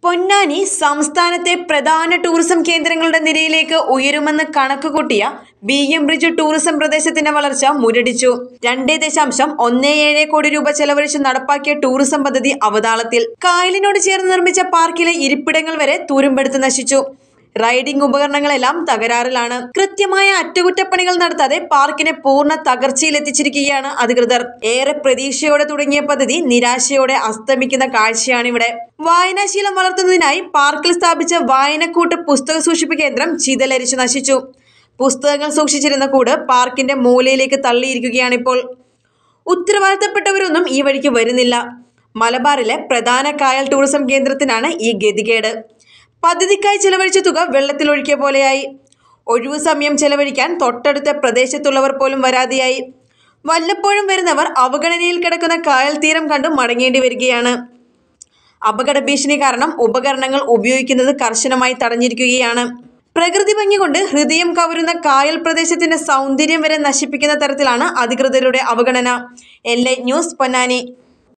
പൊന്നാനി സംസ്ഥാനത്തെ പ്രധാന ടൂറിസം കേന്ദ്രങ്ങളുടെ നിരയിലേക്ക് ഉയരുമെന്ന് കണക്കുകൂട്ടിയ ബി എം ബ്രിഡ്ജ് ടൂറിസം പ്രദേശത്തിന്റെ വളർച്ച മുരടിച്ചു രണ്ടേ ദശാംശം ഒന്നേ ഏഴ് കോടി രൂപ ചെലവഴിച്ച് നടപ്പാക്കിയ ടൂറിസം പദ്ധതി അവതാളത്തിൽ കായലിനോട് ചേർന്ന് നിർമ്മിച്ച പാർക്കിലെ ഇരിപ്പിടങ്ങൾ വരെ തുരുമ്പെടുത്ത് നശിച്ചു റൈഡിംഗ് ഉപകരണങ്ങളെല്ലാം തകരാറിലാണ് കൃത്യമായ അറ്റകുറ്റപ്പണികൾ നടത്താതെ പാർക്കിനെ പൂർണ്ണ തകർച്ചയിലെത്തിച്ചിരിക്കുകയാണ് അധികൃതർ ഏറെ പ്രതീക്ഷയോടെ തുടങ്ങിയ പദ്ധതി നിരാശയോടെ അസ്തമിക്കുന്ന കാഴ്ചയാണിവിടെ വായനാശീലം വളർത്തുന്നതിനായി പാർക്കിൽ സ്ഥാപിച്ച വായനക്കൂട്ട് പുസ്തക സൂക്ഷിപ്പ് കേന്ദ്രം ചിതലരിച്ചു നശിച്ചു പുസ്തകങ്ങൾ സൂക്ഷിച്ചിരുന്ന കൂട് പാർക്കിന്റെ മൂലയിലേക്ക് തള്ളിയിരിക്കുകയാണിപ്പോൾ ഉത്തരവാദിത്തപ്പെട്ടവരൊന്നും ഈ വഴിക്ക് വരുന്നില്ല മലബാറിലെ പ്രധാന കായൽ ടൂറിസം കേന്ദ്രത്തിനാണ് ഈ ഗതികേട് പദ്ധതിക്കായി ചെലവഴിച്ച തുക വെള്ളത്തിലൊഴുക്കിയ പോലെയായി ഒഴിവു സമയം ചെലവഴിക്കാൻ തൊട്ടടുത്ത പ്രദേശത്തുള്ളവർ പോലും വരാതെയായി വല്ലപ്പോഴും വരുന്നവർ അവഗണനയിൽ കിടക്കുന്ന കായൽ തീരം കണ്ടു മടങ്ങേണ്ടി വരികയാണ് അപകട ഭീഷണി കാരണം ഉപകരണങ്ങൾ ഉപയോഗിക്കുന്നത് കർശനമായി തടഞ്ഞിരിക്കുകയാണ് പ്രകൃതി ഭംഗി കൊണ്ട് ഹൃദയം കവരുന്ന കായൽ പ്രദേശത്തിന്റെ സൗന്ദര്യം വരെ നശിപ്പിക്കുന്ന തരത്തിലാണ് അധികൃതരുടെ അവഗണന എൽ ന്യൂസ് പൊന്നാനി